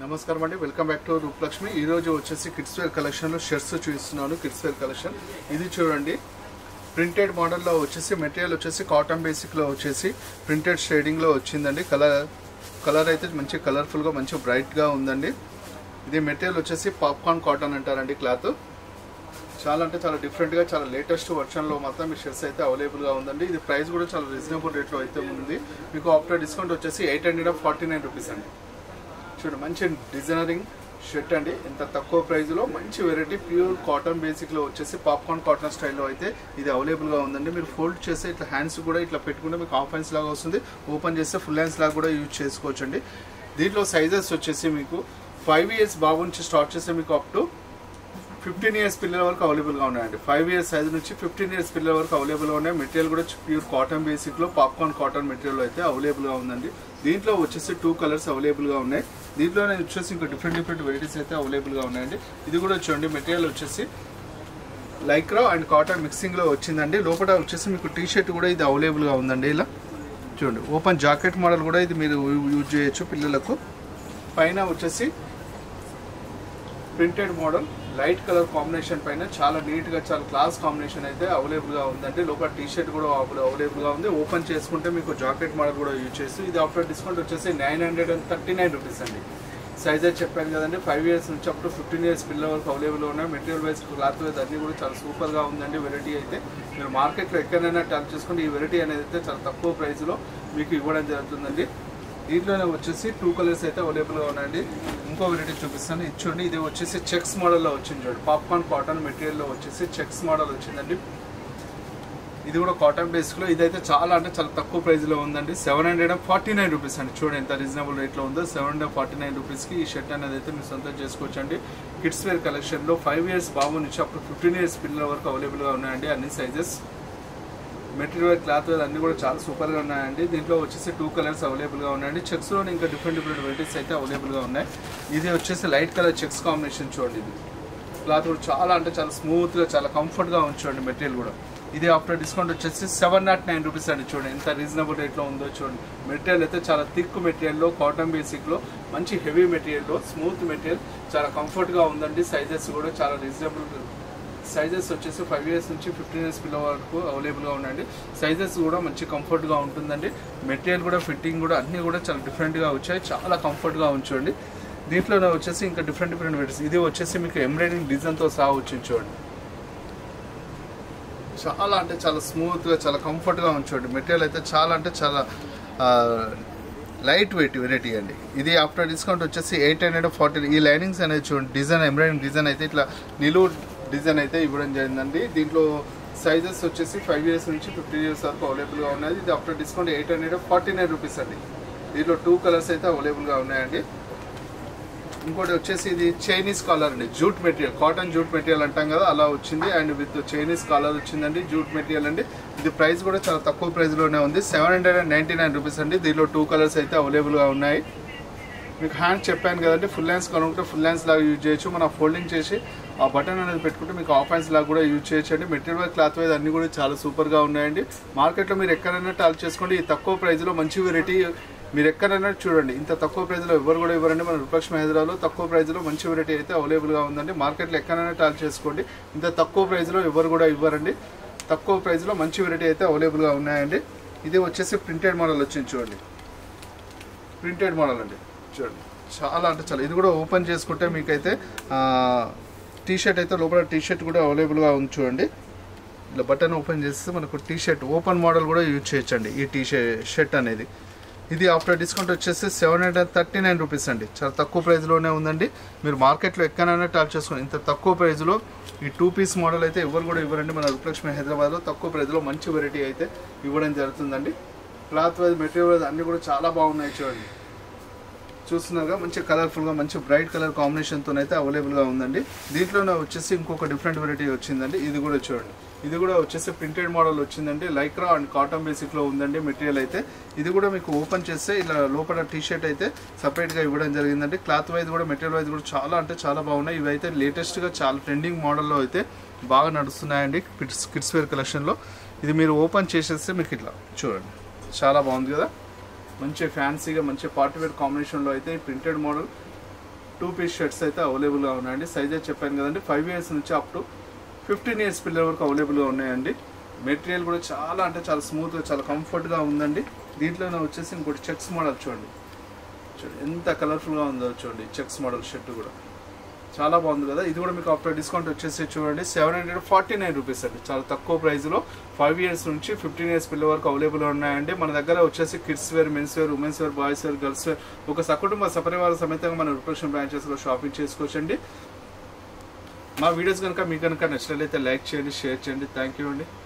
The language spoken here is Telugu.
నమస్కారం అండి వెల్కమ్ బ్యాక్ టు రూపలక్ష్మి ఈ రోజు వచ్చేసి కిడ్స్ వేర్ కలెక్షన్లో షర్ట్స్ చూపిస్తున్నాను కిడ్స్ వేర్ కలెక్షన్ ఇది చూడండి ప్రింటెడ్ మోడల్లో వచ్చేసి మెటీరియల్ వచ్చేసి కాటన్ బేసిక్లో వచ్చేసి ప్రింటెడ్ షేడింగ్లో వచ్చిందండి కలర్ కలర్ అయితే మంచి కలర్ఫుల్గా మంచి బ్రైట్గా ఉందండి ఇది మెటీరియల్ వచ్చేసి పాప్కార్న్ కాటన్ అంటారండి క్లాత్ చాలా అంటే చాలా డిఫరెంట్గా చాలా లేటెస్ట్ వర్షన్లో మాత్రం మీ షర్ట్స్ అయితే అవైలబుల్గా ఉందండి ఇది ప్రైస్ కూడా చాలా రీజనబుల్ రేట్లో అయితే ఉంది మీకు ఆఫ్టర్ డిస్కౌంట్ వచ్చేసి eight hundred of forty nine rupees అండి చూడండి మంచి డిజైనరింగ్ షర్ట్ అండి ఇంత తక్కువ ప్రైస్లో మంచి వెరైటీ ప్యూర్ కాటన్ బేసిక్లో వచ్చేసి పాప్కార్న్ కాటన్ స్టైల్లో అయితే ఇది అవైలబుల్గా ఉందండి మీరు ఫోల్డ్ చేస్తే ఇట్లా హ్యాండ్స్ కూడా ఇట్లా పెట్టుకుంటే మీకు హాఫ్ హ్యాండ్స్ లాగా వస్తుంది ఓపెన్ చేస్తే ఫుల్ హ్యాండ్స్ లాగా కూడా యూజ్ చేసుకోవచ్చు అండి దీంట్లో సైజెస్ వచ్చేసి మీకు ఫైవ్ ఇయర్స్ బాబు నుంచి స్టార్ట్ చేస్తే మీకు అప్ టు ఫిఫ్టీన్ ఇయర్స్ పిల్లల వరకు అవైలబుల్గా ఉన్నాయండి ఫైవ్ ఇయర్స్ సైజ్ నుంచి ఫిఫ్టీన్ ఇయర్స్ పిల్లల వరకు అవైలబుల్గా ఉన్నాయి మెటీరియల్ కూడా ప్యూర్ కాటన్ బేసిక్లో పాప్కార్న్ కాటన్ మెటీరియల్ అయితే అవైలబుల్గా ఉందండి దీంట్లో వచ్చేసి టూ కలర్స్ అవైలబుల్గా ఉన్నాయి దీంట్లో వచ్చేసి ఇంకా డిఫరెంట్ డిఫరెంట్ వెరైటీస్ అయితే అవైలబుల్గా ఉన్నాయండి ఇది కూడా చూడండి మెటీరియల్ వచ్చేసి లైక్రా అండ్ కాటన్ మిక్సింగ్లో వచ్చిందండి లోపల వచ్చేసి మీకు టీ షర్ట్ కూడా ఇది అవైలబుల్గా ఉందండి ఇలా చూడండి ఓపెన్ జాకెట్ మోడల్ కూడా ఇది మీరు యూజ్ చేయొచ్చు పిల్లలకు పైన వచ్చేసి printed model light colour combination పైన చాలా నీట్ గా చాలా క్లాస్ కాంబినేషన్ అయితే అవైలబుల్ గా ఉందండి లోపల టీ షర్ట్ కూడా అవైలబుల్ గా ఉంది ఓపెన్ చేసుకుంటే మీకు జాకెట్ మోడల్ కూడా యూజ్ చేస్తూ ఇది ఆఫ్టర్ డిస్కౌంట్ వచ్చేసి nine hundred and thirty nine rupees అండి సైజ్ అయితే చెప్పాను కదండి ఫైవ్ ఇయర్స్ నుంచి అప్ టు ఫిఫ్టీన్ ఇయర్స్ పిల్లల వరకు అవైలబుల్ ఉన్నాయి మెటీరియల్ వైజ్ క్లాత్ వైజ్ అన్ని కూడా చాలా సూపర్ గా ఉందండి వెరైటీ అయితే మీరు మార్కెట్లో ఎక్కడైనా టచ్ చేసుకుంటే ఈ వెరైటీ అనేది అయితే చాలా తక్కువ ప్రైస్ లో మీకు ఇవ్వడం జరుగుతుందండి దీంట్లోనే వచ్చేసి టూ కలర్స్ అయితే అవైలబుల్గా ఉన్నాయండి ఇంకో వెరైటీ చూపిస్తాను ఇది చూడండి ఇది వచ్చేసి చెక్స్ మోడల్లో వచ్చింది చూడండి పాప్కార్న్ కాటన్ మెటీరియల్లో వచ్చేసి చెక్స్ మోడల్ వచ్చిందండి ఇది కూడా కాటన్ బేస్లో ఇదైతే చాలా అంటే చాలా తక్కువ ప్రైస్లో ఉందండి seven hundred and forty nine rupees అండి చూడండి ఎంత రీజనబుల్ రేట్లో ఉందో సెవెన్ హండ్రెడ్ ఫార్టీ నైన్ రూపీస్కి ఈ షర్ట్ అనేది అయితే మీరు సొంతం చేసుకోవచ్చు అండి కిడ్స్ వేర్ కలెక్షన్లో ఫైవ్ ఇయర్స్ బాబు నుంచి అప్పుడు ఫిఫ్టీన్ ఇయర్స్ పిల్లల వరకు అవైలబుల్గా ఉన్నాయండి అన్ని సైజెస్ మెటీరియల్ క్లాత్ అన్ని కూడా చాలా సూపర్గా ఉన్నాయండి దీంట్లో వచ్చేసి టూ కలర్స్ అవైలబుల్గా ఉన్నాయండి చెక్స్లో ఇంకా డిఫరెంట్ డిఫరెంట్ వెరైటీస్ అయితే అవైలబుల్గా ఉన్నాయి ఇది వచ్చేసి లైట్ కలర్ చెక్స్ కాంబినేషన్ చూడండి ఇది క్లాత్ కూడా చాలా అంటే చాలా స్మూత్గా చాలా కంఫర్ట్గా ఉంచండి మెటీరియల్ కూడా ఇది ఆఫ్టర్ డిస్కౌంట్ వచ్చేసి సెవెన్ నాట్ నైన్ రూపీస్ అండి చూడండి ఎంత రీజనబుల్ రేట్లో ఉందో చూడండి మెటీరియల్ అయితే చాలా థిక్ మెటీరియల్లో కాటన్ బేసిక్లో మంచి హెవీ మెటీరియల్లో స్మూత్ మెటీరియల్ చాలా కంఫర్ట్గా ఉందండి సైజెస్ కూడా చాలా రీజనబుల్ సైజెస్ వచ్చేసి ఫైవ్ ఇయర్స్ నుంచి ఫిఫ్టీన్ ఇయర్స్ పిల్లల వరకు అవైలబుల్గా ఉన్నాయండి సైజెస్ కూడా మంచి కంఫర్ట్గా ఉంటుందండి మెటీరియల్ కూడా ఫిట్టింగ్ కూడా అన్నీ కూడా చాలా డిఫరెంట్గా వచ్చాయి చాలా కంఫర్ట్గా ఉంచండి దీంట్లోనే వచ్చేసి ఇంకా డిఫరెంట్ డిఫరెంట్ వెరైటీస్ ఇది వచ్చేసి మీకు ఎంబ్రాయిడింగ్ డిజైన్తో సహా వచ్చింది చూడండి చాలా అంటే చాలా స్మూత్గా చాలా కంఫర్ట్గా ఉంచండి మెటీరియల్ అయితే చాలా అంటే చాలా లైట్ వెయిట్ వెరైటీ అండి ఇది ఆఫ్టర్ డిస్కౌంట్ వచ్చేసి ఎయిట్ హండ్రెడ్ ఫార్టీ ఈ లైనింగ్స్ అనేది చూడండి డిజైన్ ఎంబ్రాయిడింగ్ డిజైన్ అయితే ఇట్లా నిలువు డిజైన్ అయితే ఇవ్వడం జరిగిందండి దీంట్లో సైజెస్ వచ్చేసి ఫైవ్ ఇయర్స్ నుంచి ఫిఫ్టీన్ ఇయర్స్ వరకు అవైలబుల్గా ఉన్నాయి ఇది after discount eight hundred forty nine rupees అండి దీంట్లో టూ కలర్స్ అయితే అవైలబుల్గా ఉన్నాయండి ఇంకోటి వచ్చేసి ఇది చైనీస్ కాలర్ అండి jute material cotton jute material అంటాం కదా అలా వచ్చింది అండ్ విత్ చైనీస్ కాలర్ వచ్చిందండి జూట్ మెటీరియల్ అండి ఇది ప్రైస్ కూడా చాలా తక్కువ ప్రైస్లోనే ఉంది seven hundred and ninety nine rupees అండి దీనిలో టూ కలర్స్ అయితే అవైలబుల్గా ఉన్నాయి మీకు హ్యాండ్స్ చెప్పాను కదండి ఫుల్ హ్యాండ్స్ కొనుక్కుంటే ఫుల్ హ్యాండ్స్ లాగా యూజ్ చేయొచ్చు మనం ఫోల్డింగ్ చేసి ఆ బటన్ అనేది పెట్టుకుంటే మీకు ఆఫ్ హ్యాండ్స్ లాగా కూడా యూజ్ చేయొచ్చు అండి మెటీరియల్ క్లాత్ వైజ్ అన్ని కూడా చాలా సూపర్గా ఉన్నాయండి మార్కెట్లో మీరు ఎక్కడైనా టాల్ చేసుకోండి ఈ తక్కువ ప్రైస్లో మంచి వెరైటీ మీరు ఎక్కడైనా చూడండి ఇంత తక్కువ ప్రైస్లో ఎవరు కూడా ఇవ్వరండి మన రూపలక్ష్మి హైదరాబాద్లో తక్కువ ప్రైస్లో మంచి వెరైటీ అయితే అవైలబుల్గా ఉందండి మార్కెట్లో ఎక్కడైనా టాల్ చేసుకోండి ఇంత తక్కువ ప్రైస్లో ఎవరు కూడా ఇవ్వరండి తక్కువ ప్రైస్లో మంచి వెరైటీ అయితే అవైలబుల్గా ఉన్నాయండి ఇది వచ్చేసి ప్రింటెడ్ మోడల్ వచ్చింది చూడండి ప్రింటెడ్ మోడల్ అండి చూడండి చాలా అంటే చాలా ఇది కూడా ఓపెన్ చేసుకుంటే మీకైతే టీ షర్ట్ అయితే లోపల టీ షర్ట్ కూడా అవైలబుల్గా ఉంది చూడండి ఇలా బటన్ ఓపెన్ చేస్తే మనకు టీ షర్ట్ ఓపెన్ మోడల్ కూడా యూజ్ చేయొచ్చండి ఈ టీ షర్ట్ అనేది ఇది ఆఫ్టర్ డిస్కౌంట్ వచ్చేసి seven hundred thirty nine rupees అండి చాలా తక్కువ ప్రైస్లోనే ఉందండి మీరు మార్కెట్లో ఎక్కడైనా టాప్ చేసుకోండి ఇంత తక్కువ ప్రైస్లో ఈ టూ పీస్ మోడల్ అయితే ఎవరు కూడా ఇవ్వరండి మన రూపలక్ష్మి హైదరాబాద్లో తక్కువ ప్రైస్లో మంచి వెరైటీ అయితే ఇవ్వడం జరుగుతుందండి క్లాత్ వైజ్ మెటీరియల్ వైజ్ అన్నీ కూడా చాలా బాగున్నాయి చూడండి చూస్తున్నారుగా మంచి కలర్ఫుల్గా మంచి బ్రైట్ కలర్ కాంబినేషన్తో అయితే అవైలబుల్గా ఉందండి దీంట్లోనే వచ్చేసి ఇంకొక డిఫరెంట్ వెరైటీ వచ్చిందండి ఇది కూడా చూడండి ఇది కూడా వచ్చేసి ప్రింటెడ్ మోడల్ వచ్చిందండి లైక్రా అండ్ కాటన్ బేసిక్లో ఉందండి మెటీరియల్ అయితే ఇది కూడా మీకు ఓపెన్ చేస్తే ఇలా లోపల టీ షర్ట్ అయితే సపరేట్గా ఇవ్వడం జరిగిందండి క్లాత్ వైజ్ కూడా మెటీరియల్ వైజ్ కూడా చాలా అంటే చాలా బాగున్నాయి ఇవి అయితే లేటెస్ట్గా చాలా ట్రెండింగ్ మోడల్లో అయితే బాగా నడుస్తున్నాయండి కిడ్స్ కిడ్స్ వేర్ కలెక్షన్లో ఇది మీరు ఓపెన్ చేసేస్తే మీకు ఇట్లా చూడండి చాలా బాగుంది కదా మంచి ఫ్యాన్సీగా మంచి పార్టీ వేర్ కాంబినేషన్లో అయితే printed model two piece shirts అయితే అవైలబుల్గా ఉన్నాయండి సైజ్ అయితే చెప్పాను కదండి ఫైవ్ ఇయర్స్ నుంచి అప్ టు ఫిఫ్టీన్ ఇయర్స్ పిల్లల వరకు అవైలబుల్గా ఉన్నాయండి మెటీరియల్ కూడా చాలా అంటే చాలా స్మూత్గా చాలా కంఫర్ట్గా ఉందండి దీంట్లోనే వచ్చేసి ఇంకోటి చెక్స్ మోడల్ చూడండి చూడండి ఎంత కలర్ఫుల్గా ఉందో చూడండి చెక్స్ మోడల్ షర్ట్ కూడా చాలా బాగుంది కదా ఇది కూడా మీకు ఆఫ్టర్ డిస్కౌంట్ వచ్చేసి చూడండి seven hundred forty nine rupees అండి చాలా తక్కువ ప్రైస్లో ఫైవ్ ఇయర్స్ నుంచి ఫిఫ్టీన్ ఇయర్స్ పిల్లల వరకు అవైలబుల్ ఉన్నాయండి మన దగ్గర వచ్చేసి kids wear men's wear women's wear boys wear girls wear ఒక సకుటుంబ సపరివార సమేతంగా మన రిప్రషన్ బ్రాంచెస్లో షాపింగ్ చేసుకోవచ్చండి మా వీడియోస్ కనుక మీకు కనుక నచ్చినట్లయితే లైక్ చేయండి షేర్ చేయండి థ్యాంక్ యూ అండి